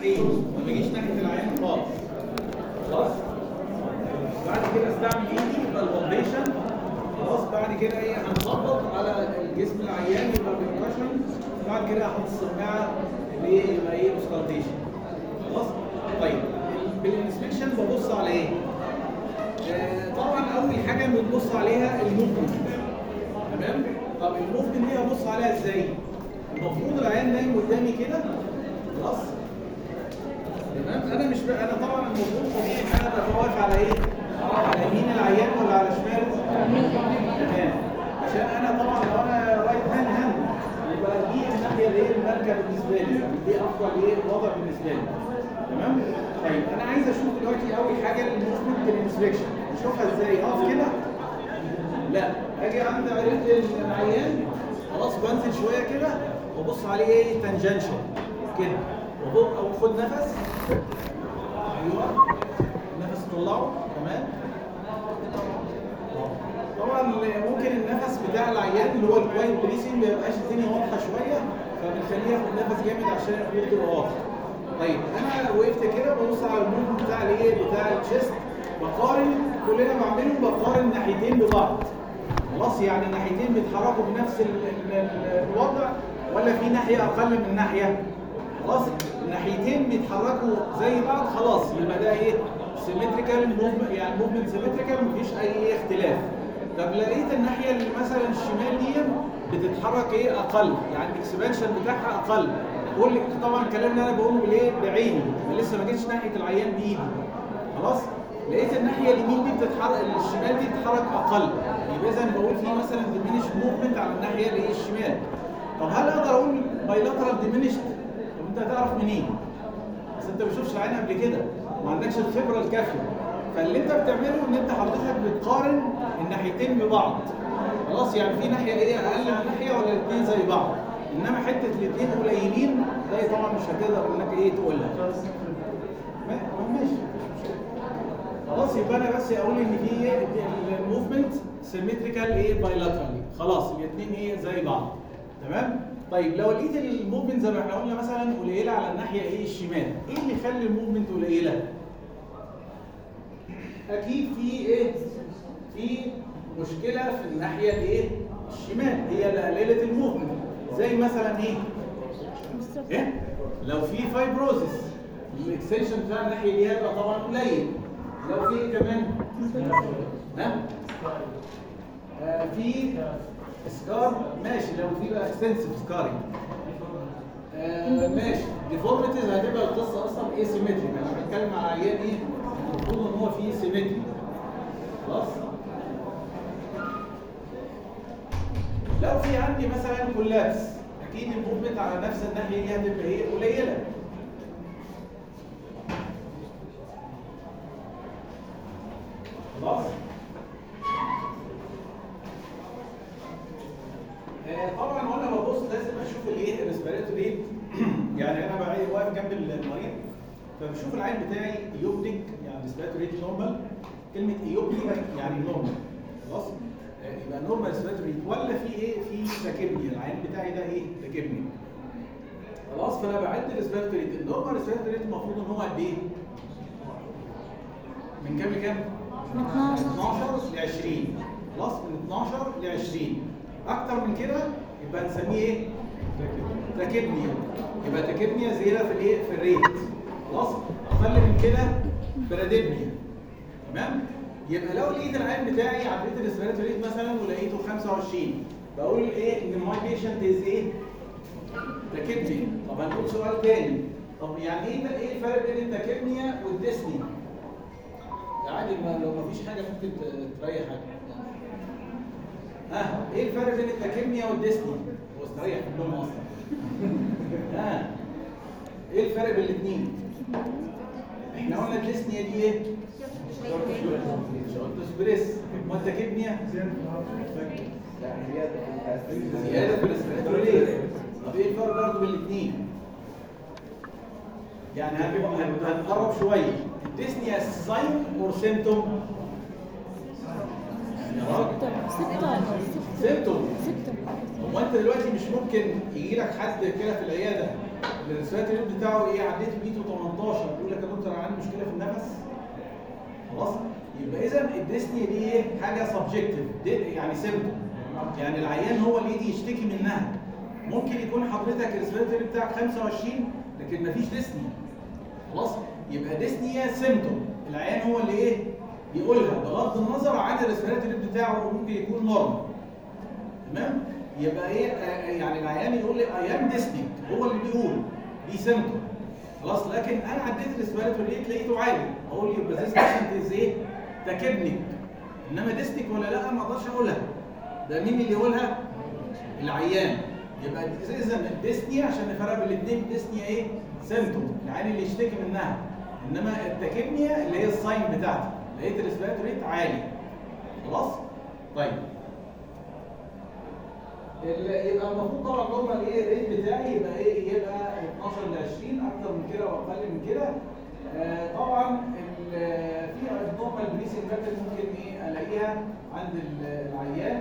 ايه ما بيجيش ناحيه العيان خالص خلاص بعد كده استعمل ايدي يبقى الفاونديشن خلاص بعد كده ايه هنخبط على الجسم العيان يبقى بالكشن بعد كده احط السماعه اللي هي يبقى ايه اوسكالتيشن خلاص طيب بالانسبكشن ببص على ايه؟ آه، طبعا اول حاجه بنبص عليها الموفمنت تمام طب الموفمنت دي ابص عليها ازاي المفروض العيان نايم قدامي كده خلاص تمام انا مش ب... انا طبعا المفروض طبيعي انا ببقى واقف على ايه على يمين العيان ولا على شماله تمام عشان انا طبعا لو انا رايت هاند هاند يبقى دي الناحيه اللي هي الماركه بالنسبه لي دي افضل ايه وضع بالنسبه لي تمام طيب انا عايز اشوف دلوقتي اول حاجه الموفمنت بالانسبكشن اشوفها ازاي اقف كده لا اجي عند رجل العيان خلاص بنزل شويه كده وابص عليه ايه تانجنشال كده وبق او خد نفس ايوه نفس طلعه كمان طبعا ممكن النفس بتاع العيان اللي هو الكوايت بريسنج ما يبقاش الدنيا واضحه شويه فبنخليه ياخد نفس جامد عشان الخيوط تبقى واضحه طيب انا وقفت كده ببص على الموف بتاع الايه بتاع الشيست بقارن كل اللي انا بعمله بقارن ناحيتين ببعض خلاص يعني ناحيتين بيتحركوا بنفس ال- ال- ال- الوضع ولا في ناحيه اقل من ناحيه خلاص الناحيتين بيتحركوا زي بعض خلاص يبقى ده ايه سيمتريكال موفمنت يعني موفمنت سيمتريكال مفيش اي اختلاف طب لقيت الناحيه اللي مثلا الشمال دي بتتحرك ايه اقل يعني الاكسبانشن بتاعها اقل كل طبعا الكلام اللي انا بقوله بالايه بعيني أنا لسه ما جيتش ناحيه العيان بايدي خلاص لقيت الناحيه اليمين دي بتتحرك الشمال دي بتتحرك اقل يبقى اذا بقول في مثلا ديمينش موفمنت على الناحيه اللي هي الشمال طب هل اقدر اقول بايلاترال ديمينشد طب انت هتعرف منين بس انت ما بتشوفش العين قبل كده ما عندكش الخبره الكافيه فاللي انت بتعمله ان انت حضرتك بتقارن الناحيتين ببعض خلاص يعني في ناحيه ايه اقل من ناحيه ولا الاثنين زي بعض انما حته الاثنين قليلين ده طبعا مش هتقدر انك ايه تقولها ما- ما ماشي خلاص يبقى انا بس اقول ان في ايه الموفمنت سيمتريكال ايه بايلاترالي خلاص الاثنين ايه زي بعض تمام طيب لو لقيت الموفمنت زي ما احنا قلنا مثلا قليله على الناحيه ايه الشمال ايه اللي يخلي الموفمنت قليله اكيد في ايه في مشكله في الناحيه الايه الشمال هي اللي قللت الموفمنت زي مثلا ايه ايه لو في فايبروزس الاكستنشن بتاع الناحيه دي هيبقى طبعا قليل لو في إيه كمان ها آه في سكار ماشي لو في بقى اكستنسيف سكارينج آه ماشي ديفورميتيز هتبقى القصه اصلا ايه سيمتريك انا بتكلم على عيان ايه المفروض ان هو فيه سيمتري خلاص لو في عندي مثلا كولابس اكيد الموفمنت على نفس الناحيه دي هتبقى ايه قليله خلاص آه، طبعا وانا ببص لازم اشوف الايه الريسبيراتوري ريت يعني انا بقى واقف جنب المريض فبشوف العين بتاعي ايوبنيك يعني ريسبيراتوري ريت نورمال كلمه ايوبنيك يعني نورمال خلاص آه، يبقى نورمال ريسبيراتوري ريت ولا في ايه في تاكيبني العين بتاعي ده ايه تاكيبني خلاص فانا بعد الريسبيراتوري ريت النورمال ريسبيراتوري ريت المفروض ان هو قد ايه من كام لكام من 12 12 ل 20 خلاص من 12 ل 20 اكتر من كده يبقى نسميه ايه تاكيبنيا يبقى تاكيبنيا زياده في الايه في الريت خلاص اقل من كده براديبنيا تمام يبقى لو لقيت العين بتاعي عديت الريسبيراتوري ريت مثلا ولقيته 25 بقول ايه ان ماي بيشنت از ايه تاكيبنيا طب هنقول سؤال تاني طب يعني ايه ايه الفرق بين التاكيبنيا والديسنيا عادي ما لو ما فيش حاجه ممكن ت- تريح حاجه ها ايه الفرق بين التاكيمنيا والديسني هو استريح في النوم اصلا ها ايه الفرق بين الاثنين احنا قلنا الديسنيا دي ايه شورت سبريس ما التاكيمنيا زياده في الاسبريتوري طب ايه الفرق برضه بين الاثنين يعني هنبقى- هن- هنقرب شويه الديسنيا ساين اور سيمتوم يا راجل ستة سيمتوم ستة هو انت دلوقتي مش ممكن يجي لك حد كده في العياده الريسبيراتوري ريت بتاعه ايه عديت 118 يقول لك يا دكتور انا عندي مشكله في النفس خلاص يبقى اذا الديسني دي ايه حاجه سبجكتيف يعني سيمتوم يعني العيان هو اللي يجي يشتكي منها ممكن يكون حضرتك الريسبيراتوري بتاعك 25 لكن مفيش ديسني خلاص يبقى ديسنيا سيمتوم العيان هو اللي ايه يقولها بغض النظر عن الريسبيراتوري بتاعه ممكن يكون نورمال تمام يبقى ايه آه، يعني العيان يقول لي ايام ديسنيك هو اللي بيقول دي سيمتوم خلاص لكن انا عديت الريسبيراتوري ريت لقيته عالي اقول يبقى ذيس بيشنت از ايه تاكبنيك انما ديسنيك ولا لا ما اقدرش اقولها ده مين اللي يقولها العيان يبقى اذا الديسنيا عشان نفرق بين الاثنين الديسنيا ايه سيمتوم العيان اللي يشتكي منها انما التاكبنيا اللي هي الساين بتاعتي لقيت الريسبيراتوري ريت عالي خلاص طيب ال- يبقى المفروض طبعا نورمال ايه الريت بتاعي يبقى ايه يبقى 12 ل 20 اكتر من كده واقل من كده آه طبعا ال- في نورمال بريسنج باترن ممكن ايه الاقيها عند ال- العيان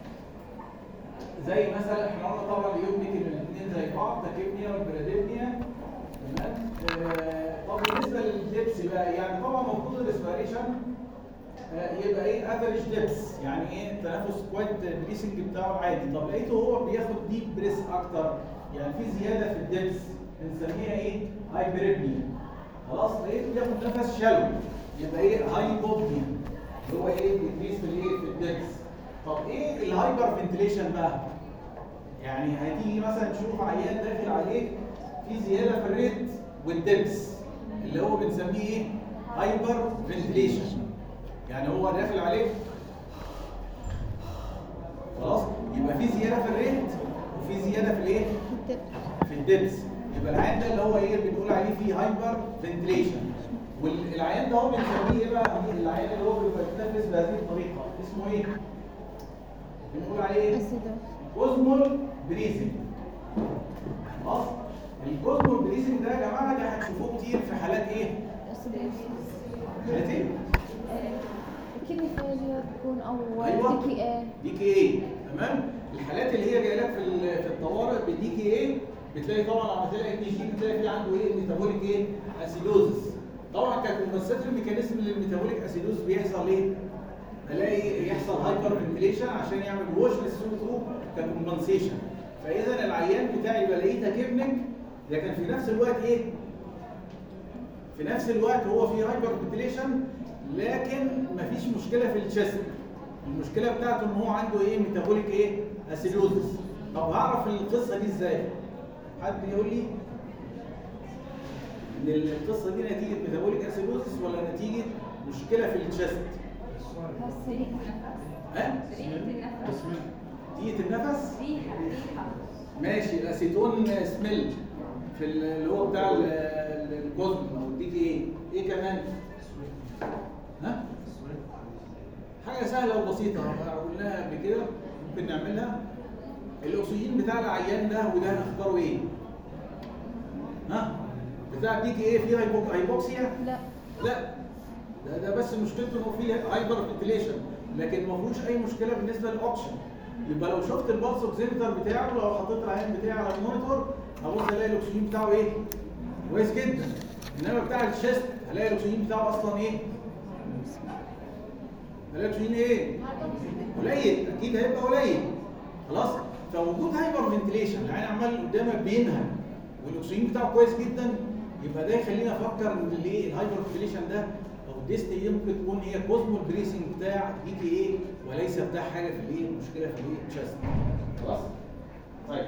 زي مثلا احنا قلنا طبعا اليوم يمكن الاثنين زي بعض تاكيبنيا والبراديبنيا تمام آه طب بالنسبه للدبس بقى يعني طبعا المفروض الريسبيريشن يبقى ايه افريج ديبس يعني ايه التنفس كويت بريسنج بتاعه عادي طب لقيته هو بياخد ديب بريس اكتر يعني في زياده في الدبس بنسميها ايه هايبريبنيا خلاص لقيته بياخد نفس شلو يبقى ايه هايبوبنيا اللي هو ايه بيكريس في الايه في الدبس طب ايه الهايبر فنتليشن بقى يعني هتيجي مثلا تشوف عيان داخل عليك في زياده في الريت والدبس اللي هو بنسميه ايه هايبر فنتليشن يعني هو داخل عليك خلاص يبقى في زياده في الريت وفي زياده في الايه في الدبس يبقى العيان ده اللي هو ايه بنقول عليه فيه هايبر فنتليشن والعيان ده هو بنسميه ايه بقى العيان اللي هو بيبقى بيتنفس بهذه الطريقه اسمه ايه بنقول عليه ايه كوزمول بريزنج خلاص الكوزمول بريزنج ده يا جماعه ده هتشوفوه كتير في حالات ايه حالات ايه كدني فيلير تكون او أيوة. دي كي ايه دي كي ايه تمام الحالات اللي هي جايه لك في ال- في الطوارئ بالدي كي ايه بتلاقي طبعا لما تلاقي اتش جي بتلاقي في عنده ايه ميتابوليك ايه اسيدوزس طبعا ككومبنساتوري ميكانيزم للميتابوليك اسيدوز بيحصل ايه الاقي يحصل هايبر فنتليشن عشان يعمل ووش للسو 2 ككومبنسيشن فاذا العيان بتاعي بلاقيه تاكيبنك لكن في نفس الوقت ايه في نفس الوقت هو في هايبر فنتليشن لكن مفيش مشكله في الشيست المشكله بتاعته ان هو عنده ايه ميتابوليك ايه اسيدوزس طب هعرف القصه دي ازاي حد يقول لي ان القصه دي نتيجه ميتابوليك اسيدوزس ولا نتيجه مشكله في الشيست ها دية النفس ريحة ريحة ماشي الاسيتون سميل في ال- اللي هو بتاع ال- ال- الكوزم او الديك ايه ايه كمان ها حاجه سهله وبسيطه قلناها قبل كده ممكن نعملها الاكسجين بتاع العيان ده وده هنختاره ايه ها بتاع الديك ايه فيه هايبوك- هايبوكسيا لا لا ده, ده بس مشكلته انه فيه هايبر فنتليشن لكن ما فيهوش اي مشكله بالنسبه للاوكسجين يبقى لو شفت البلس اوكسيمتر بتاعه لو حطيت العين بتاعي على المونيتور هبص الاقي الاكسجين بتاعه ايه؟ كويس جدا انما بتاع الشيست هلاقي الاكسجين بتاعه اصلا ايه؟ هلاقي الاكسجين ايه؟ قليل اكيد هيبقى قليل خلاص فوجود هايبر فنتليشن العين عمال قدامك بينهج والاكسجين بتاعه كويس جدا يبقى ده يخليني افكر ان ليه الهايبر فنتليشن ده او الديست دي ممكن تكون هي كوزمول بريسنج بتاع دي كي ايه وليس بتاع حاجه في الايه مشكله في الايه تشست خلاص طيب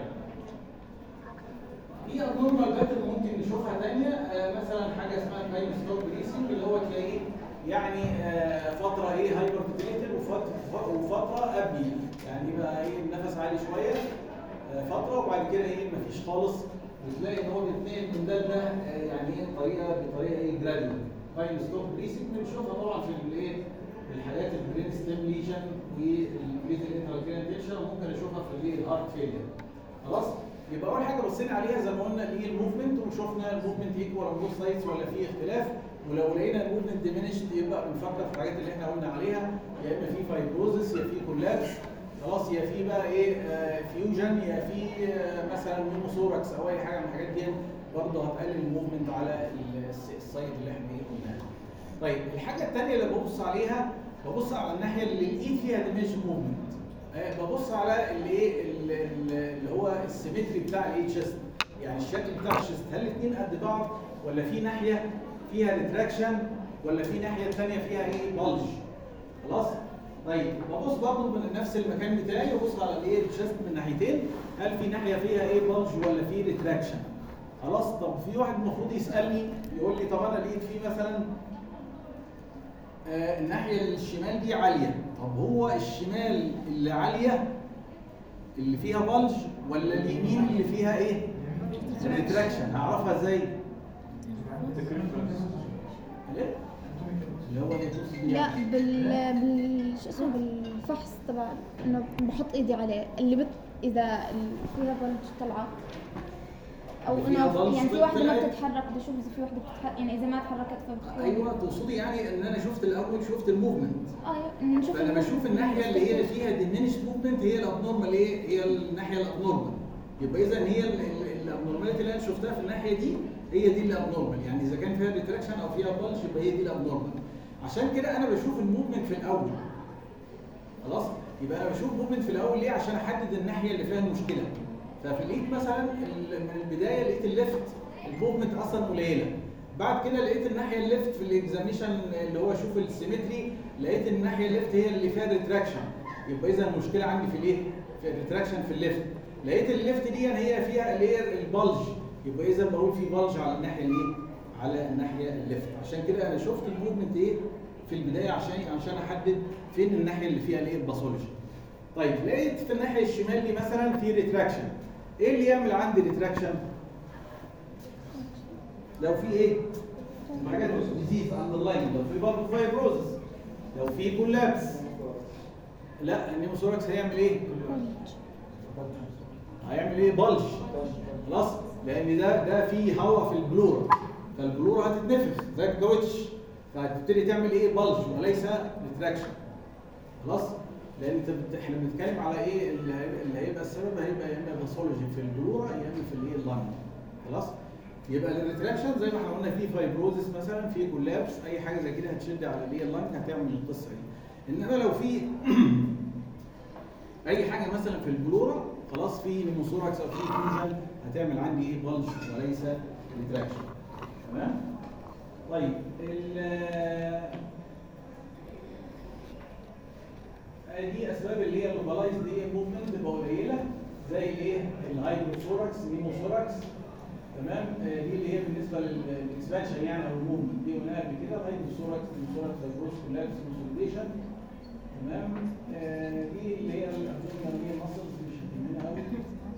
في ابنورمال باترن ممكن نشوفها تانية آه مثلا حاجه اسمها تايم ستوب بريسنج اللي هو تلاقيه يعني آه فتره ايه هايبر فنتليتد وفتره وفتره ابني يعني يبقى ايه النفس عالي شويه آه فتره وبعد كده ايه مفيش خالص وتلاقي ان هو بيتنقل من ده لده آه يعني ايه طريقه بطريقه ايه جراديوال تايم ستوب بريسنج بنشوفها طبعا في الايه في الحالات البرين ستيم ليجن والبريتال انتراكرينال تنشن وممكن اشوفها في الايه الهارت فيلير خلاص يبقى اول حاجه بصينا عليها زي ما قلنا اللي هي الموفمنت وشفنا الموفمنت ايكوال اون بوث سايدز ولا في اختلاف ولو لقينا الموفمنت ديمينشد يبقى بنفكر في الحاجات اللي احنا قلنا عليها يا اما في فايبروزس يا في كولابس خلاص يا في بقى ايه آه فيوجن يا في آه مثلا نيموثوركس او اي حاجه من الحاجات دي برضه هتقلل الموفمنت على الس- السايد اللي احنا ايه قلناها. طيب الحاجه الثانيه اللي ببص عليها ببص على الناحيه اللي الايد فيها ديمنشن موفمنت. ببص على اللي ايه ال- ال- اللي هو السيمتري بتاع الايه تشيست يعني الشكل بتاع الشيست هل الاثنين قد بعض ولا في ناحيه فيها ريتراكشن ولا في ناحيه ثانيه فيها ايه بلج خلاص طيب ببص برضه من نفس المكان بتاعي ببص على الايه الشيست من ناحيتين هل في ناحيه فيها ايه بلج ولا في ريتراكشن خلاص طب في واحد المفروض يسالني يقول لي طب انا لقيت فيه مثلا آه الناحيه الشمال دي عاليه طب هو الشمال اللي عاليه اللي فيها بلج ولا اليمين اللي فيها ايه ريتراكشن هعرفها ازاي ايه اللي هو ايه بص دي لا بال بال شو اسمه بالفحص تبع انه بحط ايدي عليه اللي بت اذا ال- فيها بلج طلعت او اللي فيها انه بلج يعني في واحده ما طلعت؟ بتتحرك بدي اشوف اذا في واحده بتتحرك يعني اذا ما تحركت فبتكون ايوه تقصدي يعني ان انا شفت الاول شفت الموفمنت اه نشوف فانا بشوف الناحيه اللي هي فيها ديمينش موفمنت هي الابنورمال ايه هي الناحيه الابنورمال يبقى اذا هي الابنورماليتي اللي انا شفتها في الناحيه دي هي دي الابنورمال يعني اذا كان فيها ريتراكشن او فيها بلج يبقى هي دي الابنورمال عشان كده انا بشوف الموفمنت في الاول خلاص يبقى انا بشوف موفمنت في الاول ليه عشان احدد الناحيه اللي فيها المشكله ففي الايد مثلا ال- من البدايه لقيت الليفت الموفمنت اصلا قليله بعد كده لقيت الناحيه الليفت في الاكزاميشن اللي هو اشوف السيمتري لقيت الناحيه الليفت هي اللي فيها ريتراكشن يبقى اذا المشكله عندي في الايه في الريتراكشن في الليفت لقيت الليفت دي هي فيها اللي هي البلج يبقى اذا بقول في بلج على الناحيه الايه على الناحيه الليفت عشان كده انا شفت الموفمنت ايه في البدايه عشان عشان احدد فين الناحيه اللي فيها الايه الباثولوجي طيب لقيت في الناحيه الشمال دي مثلا في ريتراكشن ايه اللي يعمل عندي ريتراكشن لو في ايه حاجات ديزيز اندرلاين لو في برضه فايبروزس لو في كولابس لا النيموثوركس هيعمل ايه هيعمل ايه بلج خلاص لان ده ده في هواء في البلورا فالبلورا هتتنفخ زي الكاوتش فهتبتدي تعمل ايه بلج وليس ريتراكشن خلاص لان انت بت- احنا بنتكلم على ايه اللي هيبقى, اللي هيبقى السبب هيبقى يا اما باثولوجي في البلورا يا اما في الايه اللنج خلاص يبقى الريتراكشن زي ما احنا قلنا في فايبروزس مثلا في كولابس اي حاجه زي كده هتشد على الايه اللنج هتعمل القصه دي انما لو في اي حاجه مثلا في البلورا خلاص في نيموثوركس او في فيوجن هتعمل عندي ايه بلج وليس ريتراكشن تمام طيب ال دي اسباب اللي هي اللوكالايز دي موفمنت تبقى قليله زي ايه الهايدروثوركس نيموثوركس تمام آه، دي اللي هي بالنسبه للاكسبانشن يعني او الموفمنت دي قلناها قبل كده الهايدروثوركس نيموثوركس فايبروس كولابس كونسوليديشن تمام آه، دي اللي هي الابدومينال ماسلز مش هتهمنا قوي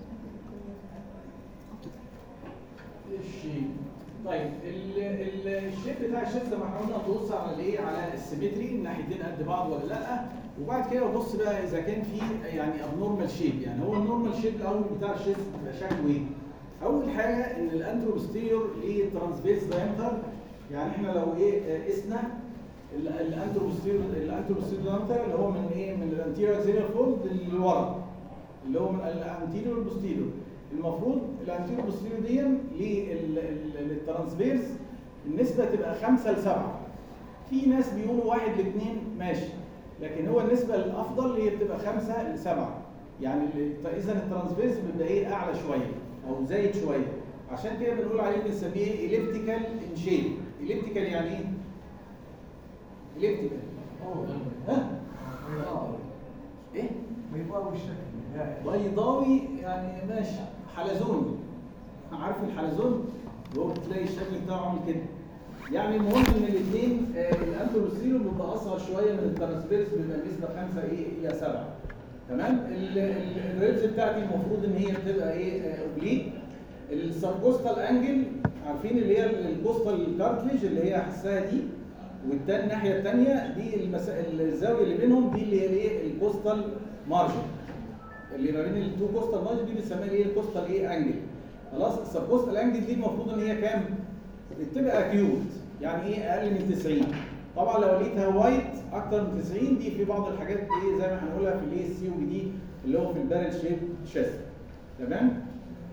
الشيب طيب ال- ال- الشيب بتاع الشيب زي ما احنا قلنا ببص على الايه على السيمتري الناحيتين قد بعض ولا لا وبعد كده ببص بقى اذا كان في يعني ابنورمال شيب يعني هو النورمال شيب الاول بتاع الشيب بيبقى شكله ايه؟ اول حاجه ان الانتروبستيريور ليه ترانسفيرس دايمتر يعني احنا لو ايه آه، قسنا ال- الانتروبستيريور الانتروبستيريور دايمتر اللي هو من ايه من الانتيريور اكسيليار فولد للورا اللي هو من الانتيريور والبوستيريور المفروض الانتيريور والبوستيريور دي للترانسفيرس النسبه تبقى 5 ل 7 في ناس بيقولوا واحد لاثنين ماشي لكن هو النسبه الافضل هي بتبقى 5 ل 7 يعني ال- اذا الترانسفيرس بيبقى ايه اعلى شويه او زايد شويه عشان كده بنقول عليه بنسميه اليبتيكال ان شيب اليبتيكال يعني ايه؟ اليبتيكال ها؟ ايه؟ بيضاوي الشكل بيضاوي يعني ماشي حلزوني عارف الحلزون اللي هو بتلاقي الشكل بتاعه عامل كده يعني المهم ان الاثنين الانتروسيلو بيبقى اصغر شويه من الترانسفيرس بيبقى نسبه 5 ايه الى 7 تمام ال- ال- الريبز بتاعتي المفروض ان هي بتبقى ايه اوبليك السبكوستال انجل عارفين اللي هي الكوستال كارتليج اللي هي حسها دي والتاني الناحيه الثانيه دي المس... الزاويه اللي بينهم دي اللي هي الايه الكوستال مارجن اللي ما بين التو كوستال مارجن دي بنسميها ايه الكوستال ايه انجل خلاص السبكوستال انجل دي المفروض ان هي كام بتبقى اكيوت يعني ايه اقل من 90 طبعا لو لقيتها وايت اكتر من 90 دي في بعض الحاجات ايه زي ما هنقولها في الايه السي او دي اللي هو في البارل شيب شيست تمام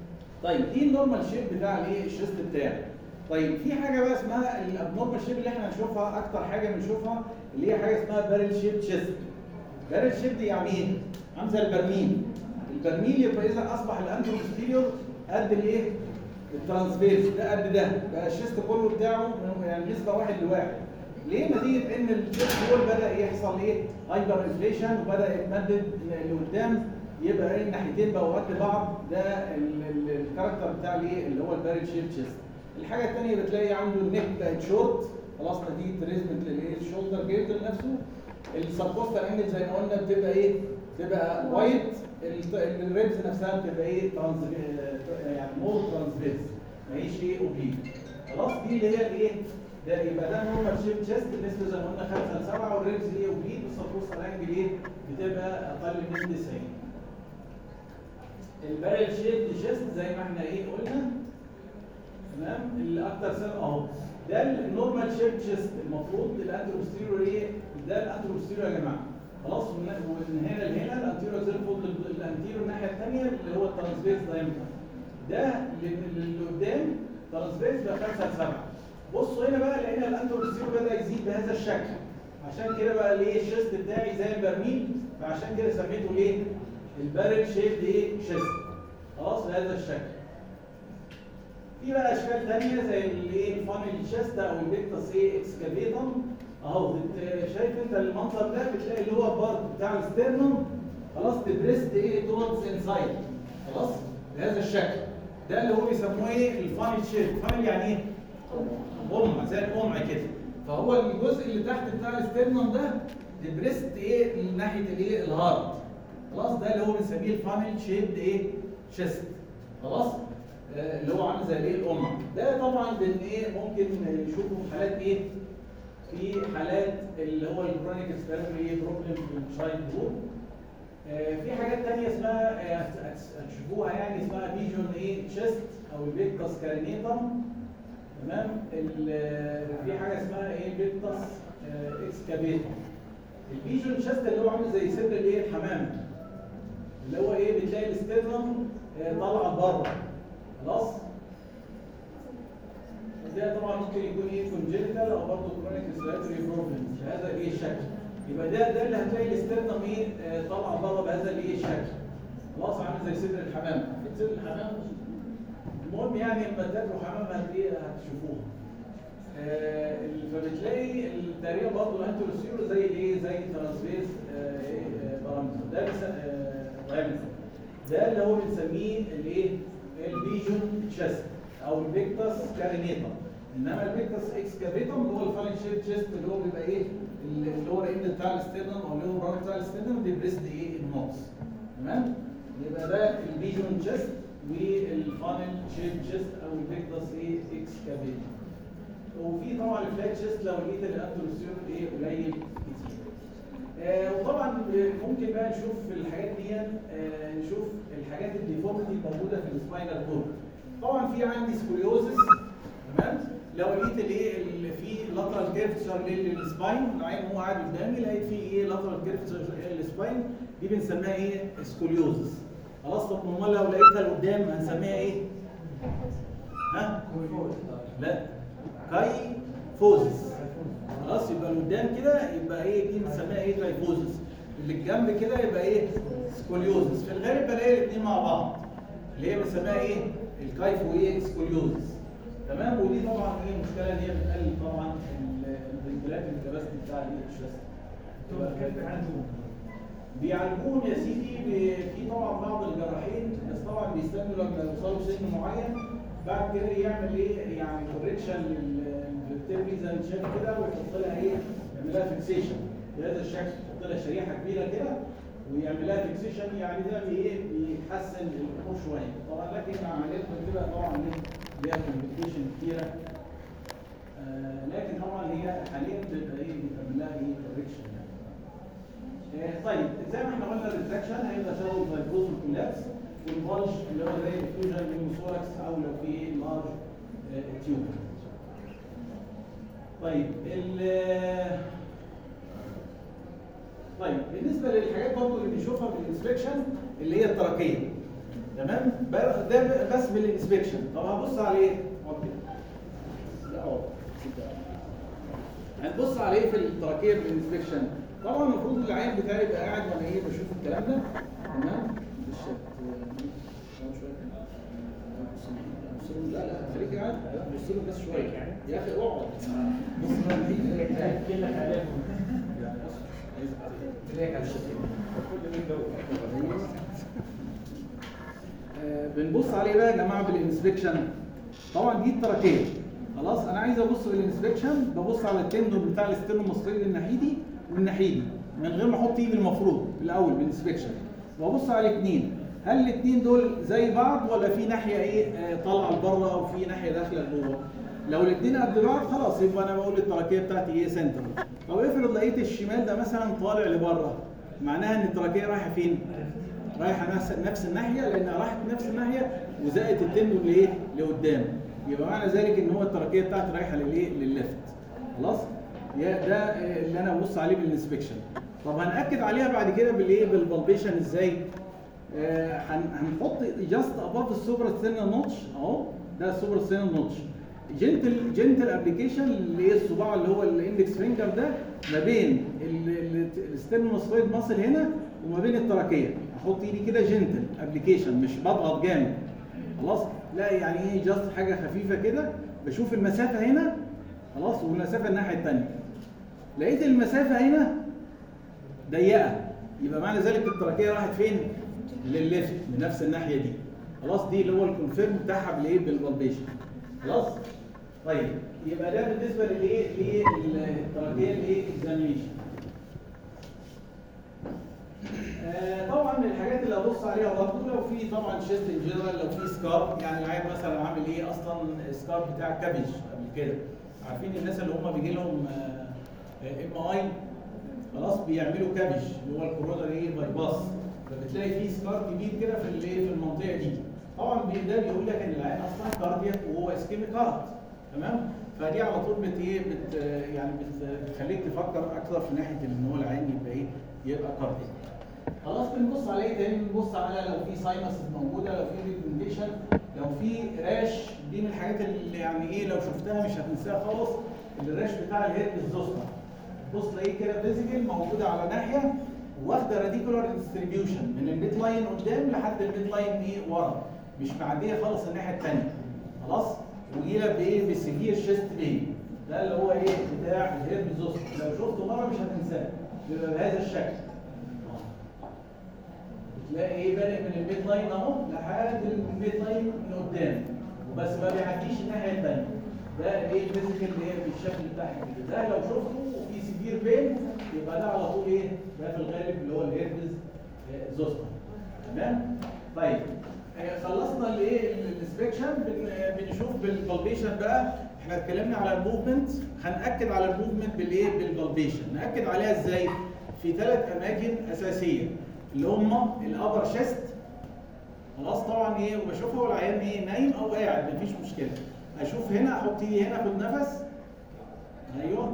طيب دي النورمال شيب بتاع الايه الشيست بتاعي طيب في حاجه بقى اسمها الابنورمال شيب اللي احنا هنشوفها اكتر حاجه بنشوفها اللي هي حاجه اسمها بارل شيب شيست بارل شيب دي يعني ايه عامل زي البرميل البرميل يبقى اذا اصبح الانتروبوستيريور قد الايه الترانسفيرس ده قد ده بقى الشيست كله بتاعه يعني نسبه واحد لواحد ليه نتيجه ان الشيست دول بدا يحصل ايه هايبر انفليشن وبدا يتمدد لقدام يبقى ايه الناحيتين بقوا قد بعض ده ال- ال- الكاركتر بتاع الايه اللي هو البارل شيب شيست الحاجه الثانيه بتلاقي عنده النيك بقت شورت خلاص نتيجه ريزمنت للايه الشولدر جيردل نفسه السبوستر انجل زي ما قلنا بتبقى ايه بتبقى وايت الريبز نفسها بتبقى ايه ترانز يعني مور ترانسفيرس ماهيش ايه اوبليك خلاص دي اللي هي الايه ده يبقى ده نورمال شيب تشيست بالنسبه زي ما قلنا 5 ل 7 والريبز ايه اوبليك والسبوستر انجل ايه بتبقى اقل من 90 البارل شيب شيست زي ما احنا ايه قلنا تمام الاكتر سن اهو ده النورمال شيب شيست المفروض الانتروستيريور ايه ده الانتروستيريور يا جماعه خلاص ومن ومن هنا لهنا الانتيريور زي المفروض الانتيريور الناحيه الثانيه اللي هو الترانسفيرس دايمتر ده اللي اللي قدام ترانسفيرس بقى 5 ل 7 بصوا هنا بقى لقينا الانتروستيريور بدا يزيد بهذا الشكل عشان كده بقى الايه الشيست بتاعي زي البرميل فعشان كده سميته ليه البارل شيب ايه شيست خلاص بهذا الشكل في بقى اشكال ثانيه زي الايه الفانل شيست او البيكتس ايه اكسكافيتم اهو بت- شايف انت المنظر ده بتلاقي اللي هو البارت بتاع الستيرنم خلاص تبريست ايه تورز انسايد خلاص بهذا الشكل ده اللي هو بيسموه ايه الفانل شيب فانل يعني ايه قمع زي القمع كده فهو الجزء اللي تحت بتاع الستيرنم ده البريست ايه من ناحيه الايه الهارت خلاص ده اللي هو بنسميه الفانل شيب ايه شيست خلاص آه، اللي هو عامل زي الايه القمع ده طبعا بن ايه ممكن نشوفه في حالات ايه في حالات اللي هو الكرونيك سبيرمري بروبلم في الشايلد هود آه، في حاجات تانية اسمها آه، هت- هتشوفوها يعني اسمها بيجون ايه تشيست او البيكتس كارينيتم تمام ال- في حاجه اسمها ايه بيكتس اكسكابيتم البيجون تشيست اللي هو عامل زي صدر الايه الحمام اللي هو ايه بتلاقي الاسترنم آه، طالعه بره خلاص ده طبعا ممكن يكون ايه كونجنتال او برضه كرونيك ريسبيراتوري بروبلمز بهذا الايه الشكل يبقى ده ده اللي هتلاقي الاسترنم ايه آه، طالعه بره بهذا الايه الشكل خلاص عامل زي صدر الحمام عارفين صدر الحمام المهم يعني لما تاكلوا حمام هتلاقيه هتشوفوه آه، فبتلاقي تقريبا برضه الانتروسيرو زي الايه زي الترانسفيرس آه، إيه، آه، بارامتر ده بس- آه، diameter. ده اللي هو بنسميه الايه البيجون تشيست او البيكتس كارينيتا انما البيكتس اكسكافيتم اللي هو الفاين شيب تشيست اللي هو بيبقى ايه اللي هو الاند بتاع الاسترنم او اللي هو الران بتاع الاسترنم بيبريست ايه النوتس تمام يبقى ده البيجون تشيست والفانل شيب تشيست او البيكتس ايه اكسكافيتم وفي طبعا الفلاج شيست لو لقيت الانتروسيون ايه قليل كتير آه وطبعا ممكن بقى نشوف في الحاجات دي آه نشوف الحاجات الديفورميتي الموجوده في السباينال كورد طبعا في عندي سكوليوزس تمام لو لقيت الايه اللي في لاترال كيرفتشر للسباين العين هو قاعد قدامي لقيت في ايه لاترال كيرفتشر للسباين دي بنسميها ايه سكوليوزس خلاص طب امال لو لقيتها لقدام هنسميها ايه ها لا كايفوزس خلاص يبقى لقدام كده يبقى ايه دي بنسميها ايه كايفوزس اللي الجنب كده يبقى ايه سكوليوزس في الغالب بلاقي الاثنين مع بعض اللي هي بنسميها ايه الكايف وايه سكوليوزس تمام ودي طبعا ايه المشكله ان هي بتقلل طبعا الرجلات الكباستي بتاع الايه الشاست كيف يعالجوه؟ بيعالجوهم يا سيدي ب- في طبعا بعض الجراحين بس طبعا بيستنوا لما يوصلوا سن معين بعد كده يعمل ايه يعني كوريكشن للفيرتيبري زي ما انت شايف كده ويحط لها ايه يعمل لها فيكسيشن بهذا الشكل يحط لها شريحه كبيره كده ويعمل لها فيكسيشن يعني ده بي- ايه بيحسن الامور شويه طبعا لكن عمليات بتبقى طبعا ايه ليها كومبليكيشن كتيره آه لكن طبعا هي حاليا بتبقى ايه بيتعمل لها ايه كوريكشن يعني آه، طيب زي ما احنا قلنا الريتراكشن هيبقى شغل الفايبروز والكولابس والبولش اللي هو زي الفيوجن بالموثوركس او لو في لارج تيوب طيب ال طيب بالنسبه للحاجات برضه اللي بنشوفها في الانسبكشن اللي هي التراكيه تمام ب- ده بس بالانسبكشن طب هبص على ايه؟ اقعد كده. لا اقعد هنبص على ايه في التراكيه بالانسبكشن طبعا المفروض العين بتاعي يبقى قاعد وانا ايه بشوف الكلام ده تمام مش هت- اقعد شويه كده. بص لهم- لا لا خليك قاعد بص لهم بس شويه يا اخي اقعد بص لهم دي كلك عليهم آه، بنبص عليه بقى يا جماعه بالانسبكشن طبعا دي التراكيه خلاص انا عايز ابص بالانسبكشن ببص على التندون بتاع الاسترنوماستويد الناحيدي والناحيدي من غير ما احط ايدي المفروض الاول بالانسبكشن وابص على الاثنين هل الاثنين دول زي بعض ولا في ناحيه ايه آه، طالعه لبره او في ناحيه داخله لجوه لو الاثنين قد بعض خلاص يبقى انا بقول التراكيه بتاعتي ايه سنتر طب افرض لقيت الشمال ده مثلا طالع لبره معناها ان التراكيه رايحه فين رايحه نفس نفس الناحيه لانها راحت نفس الناحيه وزقت التندون لايه؟ لقدام يبقى معنى ذلك ان هو التراكيه بتاعتي رايحه للايه؟ للليفت خلاص؟ يا ده آه، اللي انا ببص عليه بالانسبكشن طب هنأكد عليها بعد كده بالايه؟ بالبالبيشن ازاي؟ آه، هن- هنحط جاست اباف السوبر ستينال نوتش اهو ده السوبر ستينال نوتش جنتل جنتل ابلكيشن اللي هي الصباع اللي هو الاندكس فينجر ده ما بين الستيرنوسفويد ماسل هنا وما بين التراكيه احط ايدي كده جنتل ابلكيشن مش بضغط جامد خلاص لا يعني ايه جاست حاجه خفيفه كده بشوف المسافه هنا خلاص والمسافه الناحيه الثانيه لقيت المسافه هنا ضيقه يبقى معنى ذلك التراكيه راحت فين؟ للليفت لنفس الناحيه دي خلاص دي اللي هو الكونفيرم بتاعها بالايه؟ بالبالبيشن خلاص؟ طيب يبقى ده بالنسبه للايه؟ للتراكيه الايه؟ اكزامينشن آه، طبعا من الحاجات اللي ابص عليها برضه لو في طبعا شيست ان جنرال لو في سكار يعني العيان مثلا عامل ايه اصلا سكار بتاع كابج قبل كده عارفين الناس اللي هم بيجي لهم ام اي خلاص بيعملوا كابج اللي هو الكورونا ايه باي باس فبتلاقي في سكار كبير كده في الايه في المنطقه دي طبعا بي- ده بيقول لك ان العيان اصلا كاردياك وهو اسكيميك هارت تمام فدي على طول بت ايه بت يعني بت بتخليك تفكر اكثر في ناحيه ان هو العيان يبقى ايه يبقى كاردياك خلاص بنبص على ايه تاني بنبص على لو في ساينس موجوده لو في ريكومنديشن لو في راش دي من الحاجات اللي يعني ايه لو شفتها مش هتنساها خالص الراش بتاع الهيد بالزوستر بص تلاقيه كده فيزيكال موجوده على ناحيه واخده راديكولار ديستريبيوشن من الميد لاين قدام لحد الميد لاين ايه ورا مش معديه خالص الناحيه الثانيه خلاص ويجي لك بايه بسيفير شيست بين ده اللي هو ايه بتاع الهيد بالزوستر لو شفته مره مش هتنساه بيبقى بهذا الشكل تلاقي ايه بادئ من الميد لاين اهو لحد الميد لاين من قدام بس ما بيعديش الناحيه الثانيه ده ايه الفيزيكال اللي هي بالشكل بتاعها كده ده لو شفته وفي سيفير بين يبقى ده على طول ايه ده في الغالب اللي هو الهيربز زوستر تمام طيب آه، خلصنا الايه الانسبكشن بنشوف بالبالبيشن بقى احنا اتكلمنا على الموفمنت هنأكد على الموفمنت بالايه بالبالبيشن نأكد عليها ازاي في ثلاث اماكن اساسيه اللي هم الابر شيست خلاص طبعا ايه وبشوفه والعيان ايه نايم او قاعد مفيش مشكله اشوف هنا احط ايدي هنا اخد نفس ايوه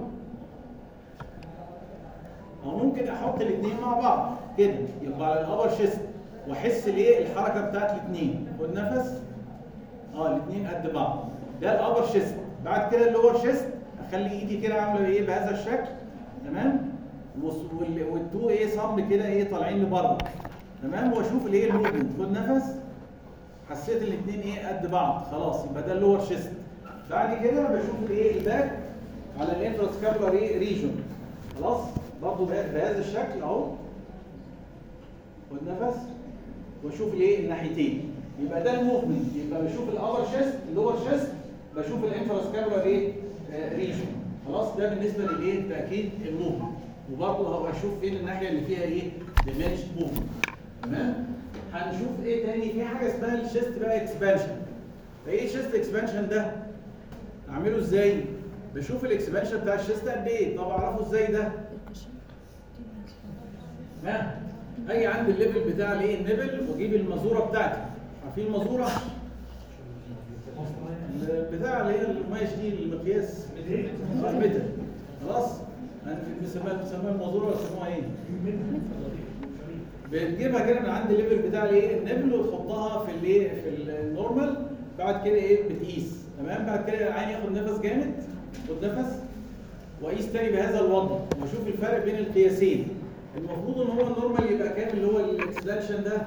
او ممكن احط الاثنين مع بعض كده يبقى على الابر شيست واحس الايه الحركه بتاعت الاثنين خد نفس اه الاثنين قد بعض ده الابر شيست بعد كده اللور شيست اخلي ايدي كده عامله ايه بهذا الشكل تمام والس- وال- والتو ايه صمب كده ايه طالعين لبره تمام واشوف الايه الموفمنت خد نفس حسيت الاثنين ايه قد بعض خلاص يبقى ده اللور شيست بعد كده بشوف الايه الباك على الانفراسكابولار ايه ريجون خلاص برضه به- بهذا الشكل اهو خد نفس واشوف الايه الناحيتين يبقى ده الموفمنت يبقى بشوف الابر شيست اللور شيست بشوف الانفراسكابولار ايه ريجون خلاص ده بالنسبه للايه تاكيد الموفمنت وبرضه هبقى اشوف فين الناحيه اللي فيها ايه ديمنش موفمنت تمام هنشوف ايه تاني في حاجه اسمها الشيست بقى اكسبانشن فايه الشيست اكسبانشن ده اعمله ازاي بشوف الاكسبانشن بتاع الشيست قد ايه طب اعرفه ازاي ده ها اجي عند الليفل بتاع الايه النبل واجيب المازوره بتاعتي عارفين المازوره بتاع اللي هي القماش دي المقياس المتر خلاص بنسميها بنسميها المازوره ولا بيسموها ايه بتجيبها كده من عند الليفل بتاع الايه النبل وتحطها في الايه في النورمال بعد كده ايه بتقيس تمام بعد كده العين ياخد نفس جامد خد نفس واقيس تاني بهذا الوضع واشوف الفرق بين القياسين المفروض ان هو النورمال يبقى كام اللي هو الاكسبانشن ده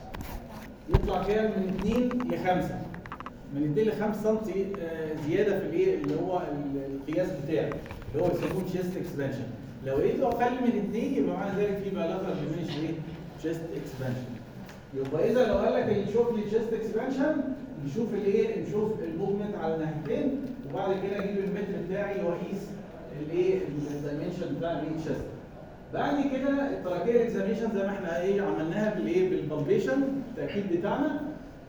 يطلع كام من 2 ل 5 من 2 ل 5 سم زياده في الايه اللي هو ال- القياس بتاعه اللي هو بيسموه تشيست اكسبانشن لو لقيته اقل من 2 يبقى معنى ذلك في بلاغه ديمينش ايه تشيست اكسبانشن يبقى اذا لو قال لك اللي يشوف لي تشيست اكسبانشن نشوف الايه نشوف الموفمنت على الناحيتين وبعد كده اجيب المتر بتاعي واقيس الايه الدايمنشن بتاع الايه تشيست بعد كده التراكيه اكزاميشن زي ما احنا ايه عملناها بالايه بالبالبيشن التاكيد بتاعنا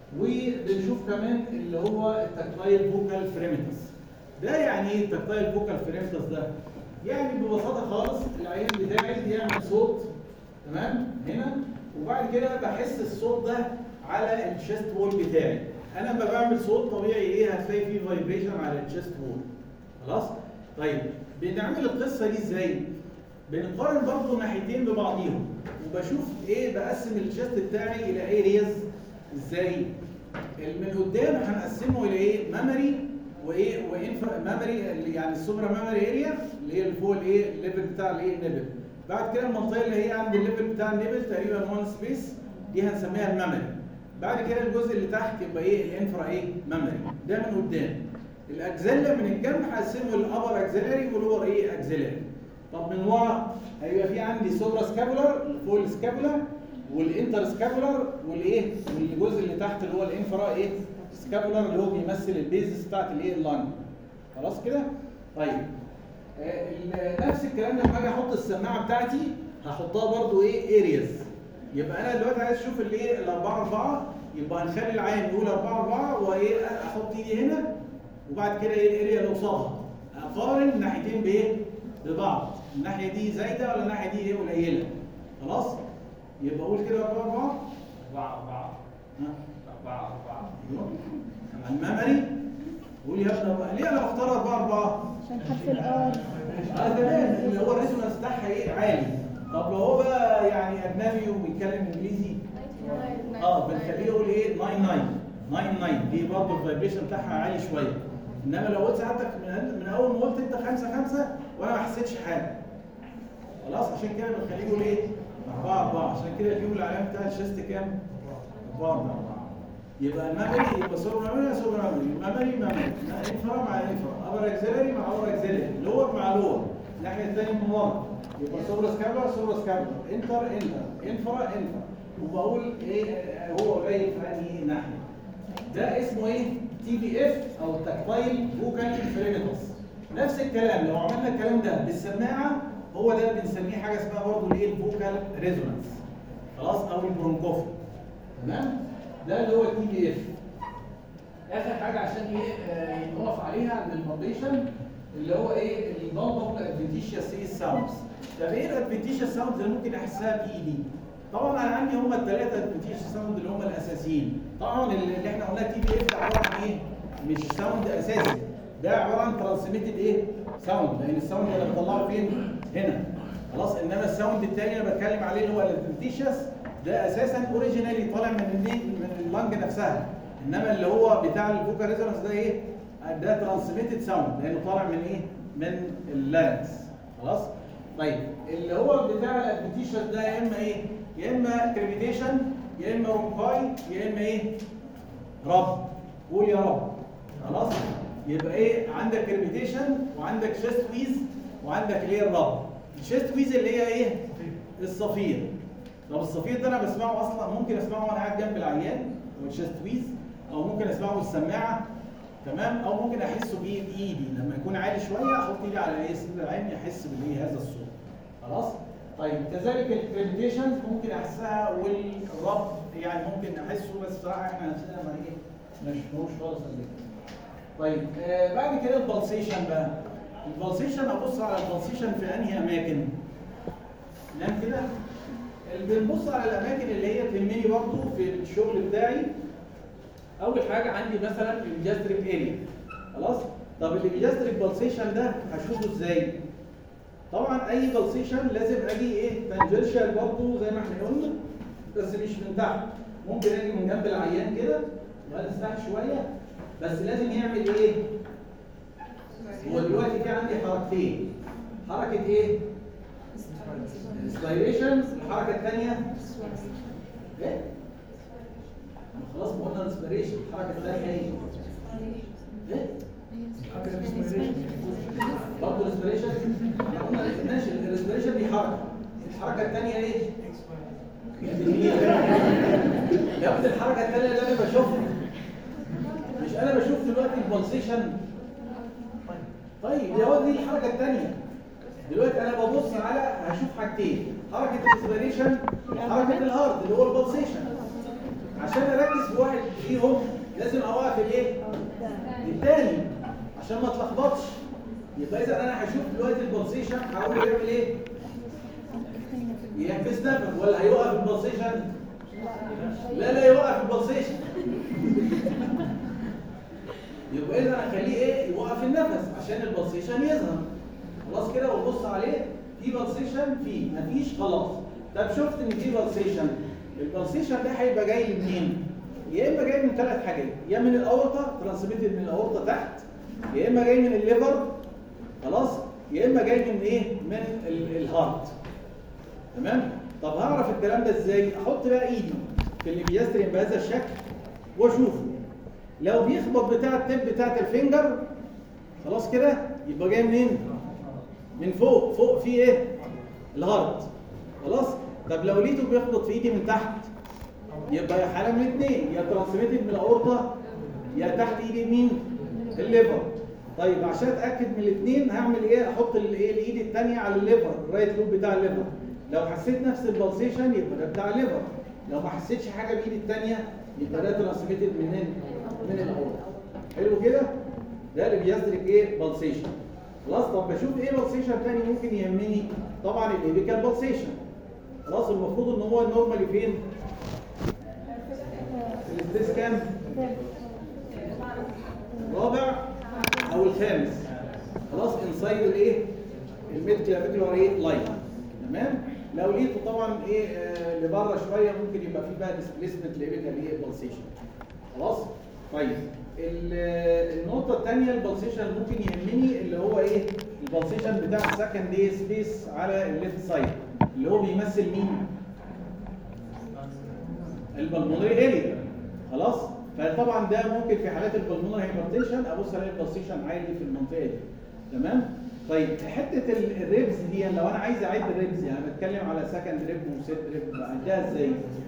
وبنشوف كمان اللي هو التكتايل فوكال فريمتس ده يعني ايه التكتايل فوكال فريمتس ده يعني ببساطه خالص العيان بتاعي بيعمل صوت تمام هنا وبعد كده بحس الصوت ده على الشيست وول بتاعي انا لما بعمل صوت طبيعي ايه هتلاقي فيه فايبريشن على الشيست وول خلاص طيب بنعمل القصه دي ازاي بنقارن برضه ناحيتين ببعضيهم وبشوف ايه بقسم الشيست بتاعي الى ارياز ازاي من قدام هنقسمه الى ايه ميموري وايه وانفرا ميموري يعني السوبرا ميموري اريا اللي هي اللي فوق الايه الليفل بتاع الايه النبل بعد كده المنطقه اللي هي عند الليفل بتاع النبل تقريبا 1 سبيس دي هنسميها الميموري بعد كده الجزء اللي تحت يبقى ايه الانفرا ايه ميموري ده من قدام الاكزيلا من الجنب هقسمه الابر اكزيلاري واللور ايه اكزيلاري طب من ورا هيبقى في عندي سوبرا سكابولار فوق السكابولا والانتر سكابولار والايه والجزء اللي تحت اللي هو الانفرا ايه سكابولار اللي هو بيمثل البيزس بتاعت الايه اللانج خلاص كده طيب آه، ال- نفس الكلام لما اجي احط السماعه بتاعتي هحطها برضو ايه ارياز يبقى انا دلوقتي عايز اشوف الايه الاربعه اربعه يبقى هنخلي العين يقول اربعه اربعه وايه احط ايدي هنا وبعد كده ايه الاريا اللي قصادها اقارن الناحيتين بايه ببعض الناحيه دي زايده ولا الناحيه دي ايه قليله خلاص يبقى اقول كده اربعه اربعه أربعة أربعة ها أربعة أربعة الميموري قول يا ابني أربعة. ليه انا بختار اربعه اربعه عشان حرف الار اه تمام اللي هو الريزونانس بتاعها ايه عالي طب لو هو بقى يعني اجنبي وبيتكلم انجليزي اه بنخليه يقول ايه 99 99 دي برضه الفايبريشن بتاعها عالي شويه انما لو قلت ساعتك من, من اول ما قلت انت 5 5 وانا ما حسيتش حاجه خلاص عشان كده بنخليه يقول ايه 4 4 عشان كده اليوم العلامه بتاع الشيست كام 4 4 يبقى الميموري يبقى سوبر ميموري سوبر ميموري ميموري ميموري انفرا مع انفرا ابر اكسلري مع ابر اكسلري لور مع لور الناحيه الثانيه من ورا يبقى سوبر سكابلر سوبر سكابلر انتر انتر انفرا انفرا وبقول ايه آه، هو جاي في انهي ناحيه ده اسمه ايه تي بي اف او تكتايل فوكال فريمتس نفس الكلام لو عملنا الكلام ده بالسماعه هو ده بنسميه حاجه اسمها برضه الايه الفوكال ريزونانس خلاص او البرونكوفي تمام ده اللي هو التي بي اف اخر حاجه عشان ايه آه، يتوقف عليها عند الفاونديشن اللي هو ايه البالبل ادفنتيشيوس ايه ساوندز طب ايه الادفنتيشيوس ساوندز اللي ممكن احسها بايدي طبعا انا عندي هم الثلاثه ادفنتيشيوس ساوند اللي هم الاساسيين طبعا اللي احنا قلناه تي بي اف ده عباره عن ايه مش ساوند اساسي ده عباره عن ترانسميتد ايه ساوند لان الساوند اللي بطلعه فين هنا خلاص انما الساوند الثاني اللي بتكلم عليه اللي هو الادفنتيشيوس ده اساسا اوريجينالي طالع من منين من اللنج نفسها انما اللي هو بتاع الفوكال ريزونانس ده ايه ده ترانسميتد ساوند لانه طالع من ايه من اللارنكس خلاص طيب اللي هو بتاع الادفنتيشيوس ده يا اما ايه يا اما كريبيتيشن يا اما رونكاي يا اما ايه رب قول يا رب خلاص يبقى ايه عندك كريبيتيشن وعندك شيست ويز وعندك اللي هي الرب الشيست ويز اللي هي ايه الصفير طب الصفير ده انا بسمعه اصلا ممكن اسمعه وانا قاعد جنب العيان والشيست ويز او ممكن اسمعه بالسماعه تمام او ممكن احسه بايه بايدي لما يكون عالي شويه احط ايدي على ايه صدر العين يحس بالايه هذا الصوت خلاص طيب كذلك الكريبيتيشن ممكن احسها والرب يعني ممكن احسه بس بصراحه احنا نفسنا ما ايه مش مش خالص قد كده. طيب آه بعد كده البلسيشن بقى البلسيشن ابص على البلسيشن في انهي اماكن نعم كده اللي بنبص على الاماكن اللي هي تهمني برضه في الشغل بتاعي اول حاجه عندي مثلا الجاستريك اريا خلاص طب الجاستريك بالسيشن ده هشوفه ازاي طبعا اي بالسيشن لازم اجي ايه تانجنشال برضه زي ما احنا قلنا بس مش من تحت ممكن اجي من جنب العيان كده وادرس تحت شويه بس لازم يعمل ايه؟ هو دلوقتي في عندي حركتين حركه ايه؟ انسبيريشن الحركه الثانيه ايه؟ خلاص ما قلنا انسبيريشن الحركه الثانيه ايه؟ ايه؟ برضه الانسبيريشن احنا قلنا ماشي الانسبيريشن دي حركه الحركه الثانيه ايه؟ يا ابني الحركه الثانيه اللي انا بشوفها مش انا بشوف دلوقتي البلسيشن طيب يا واد دي الحركه الثانيه دلوقتي انا ببص على هشوف حاجتين حركه الانسبيريشن وحركه الهارت اللي هو البلسيشن عشان اركز في واحد فيهم لازم اوقف الايه؟ الثاني عشان ما اتلخبطش يبقى اذا انا هشوف دلوقتي البلسيشن هقول يعمل ايه؟ يحبس نفس ولا هيوقف البلسيشن؟ لا لا يوقف البلسيشن يبقى اذا اخليه ايه؟ يوقف النفس عشان البلسيشن يظهر خلاص كده وبص عليه في بلسيشن في مفيش خلاص طب شفت ان في بلسيشن البلسيشن ده هيبقى جاي لي منين؟ يا اما جاي من ثلاث حاجات يا من الاورطه ترانسميتد من الاورطه تحت يا اما جاي من الليفر خلاص يا اما جاي من ايه؟ من ال- الهارت تمام؟ طب هعرف الكلام ده ازاي؟ احط بقى ايدي في الابياسترين بهذا الشكل واشوفه لو بيخبط بتاع التب بتاعت الفينجر خلاص كده يبقى جاي منين؟ من فوق فوق في ايه؟ الهارت خلاص؟ طب لو لقيته بيخبط في ايدي من تحت يبقى يا حاله من الاثنين يا ترانسميتد من الاورطه يا تحت ايدي مين؟ الليفر طيب عشان اتاكد من الاثنين هعمل ايه؟ احط الايه الايد الثانيه على الليفر الرايت لوب بتاع الليفر لو حسيت نفس البلسيشن يبقى ده بتاع الليفر لو ما حسيتش حاجه بايدي الثانيه يبقى ده ترانسميتد منين؟ من الاورطه حلو كده؟ ده اللي بيدرك ايه؟ بلسيشن خلاص طب بشوف ايه بلسيشن ثاني ممكن يهمني طبعا الايبيكال بلسيشن خلاص المفروض ان هو نورمالي فين؟ الاستيس كام؟ الرابع او الخامس خلاص انسايد الايه؟ الميد كلافيكولار ايه؟ لاين تمام؟ لو لقيته طبعا ايه آه لبره شويه ممكن يبقى فيه بقى ديسبيسمنت لايبيكال ايه؟ بلسيشن خلاص؟ طيب ال- النقطة الثانية البلسيشن اللي ممكن يهمني اللي هو ايه؟ البلسيشن بتاع السكند ايه سبيس على الليفت سايد اللي هو بيمثل مين؟ البلمونري اريا خلاص؟ فطبعا ده ممكن في حالات البلمونري هايبرتنشن ابص الاقي البلسيشن عالي في المنطقة دي تمام؟ طيب حتة ال- الريبز دي لو انا عايز اعد الريبز يعني بتكلم على سكند ريب وست ريب بعدها ازاي؟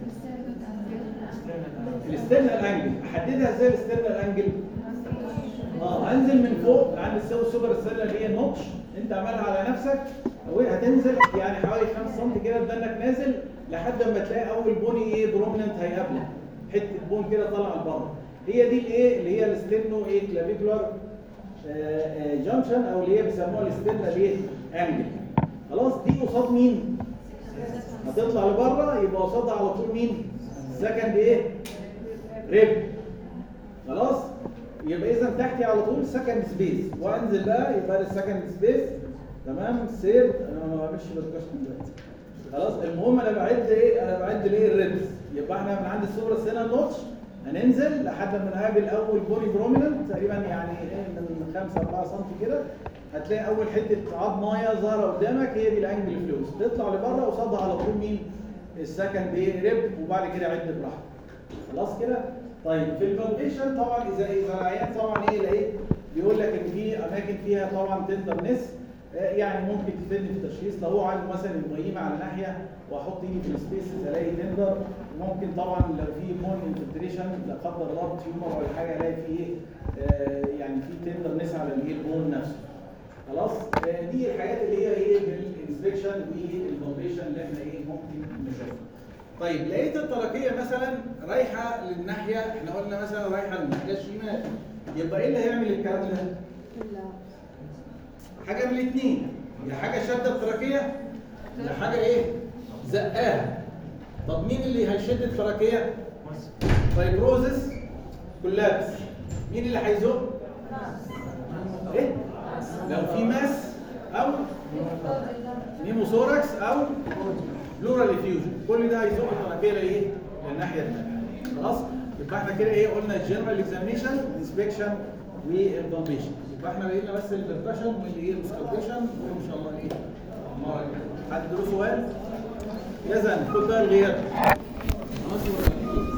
الاسترنال انجل احددها ازاي الاسترنال انجل اه انزل من فوق عند السو سوبر استرنال اللي هي النوتش انت عملها على نفسك هتنزل يعني حوالي 5 سم كده بدنك نازل لحد ما تلاقي اول بوني ايه برومننت هيقابلك حته بون كده طالعه لبره هي دي الايه اللي هي الاسترنو ايه كلافيكولار جانكشن او اللي هي بيسموها الاسترنال ايه انجل خلاص دي قصاد مين هتطلع لبره يبقى قصادها على طول مين سكند ايه ريب خلاص يبقى اذا تحتي على طول سكند سبيس وانزل بقى يبقى ده السكند سبيس تمام سير انا ما بعملش بالكشف دلوقتي خلاص المهم انا بعد ايه انا بعد ليه الريبس يبقى احنا من عند السوبر سينا نوتش هننزل لحد ما نقابل اول بوني بروميننت تقريبا يعني ايه من 5 4 سم كده هتلاقي اول حته عظمايه ظاهره قدامك هي دي الانجل فلوس تطلع لبره قصادها على طول مين السكند ايه ريب وبعد كده عد براحتك خلاص كده طيب في البالبيشن طبعا اذا اذا العيان طبعا ايه لقيت بيقول لك ان في اماكن فيها طبعا تندرنس يعني ممكن تفيدني في التشخيص لو هو عنده مثلا المقيمه على ناحيه واحط ايدي في السبيسز الاقي تندر ممكن طبعا لو في مون انفلتريشن لا قدر الله تيومر ولا حاجه الاقي في ايه آه، يعني في تندرنس على الايه البون نفسه خلاص آه، دي الحاجات اللي هي ايه بالانسبكشن والبالبيشن اللي احنا ايه ممكن نشوفها طيب لقيت التركيه مثلا رايحه للناحيه احنا قلنا مثلا رايحه للناحيه الشمال يبقى ايه اللي هيعمل الكلام ده؟ حاجه من الاثنين يا حاجه شد التركيه يا حاجه ايه؟ زقاها طب مين اللي هيشد التركيه؟ فايبروزس كولابس مين اللي هيزق؟ ايه؟ لو في ماس او نيموثوركس او بلورال افيوجن كل ده هيزق التراكيه لايه؟ للناحيه الثانيه خلاص يبقى احنا كده ايه قلنا الجنرال اكزامينشن انسبكشن والبامبيشن يبقى احنا لقينا بس البركشن والايه السكالبيشن وان شاء الله ايه المره الجايه حد له سؤال؟ يزن خد بقى الغياب خلاص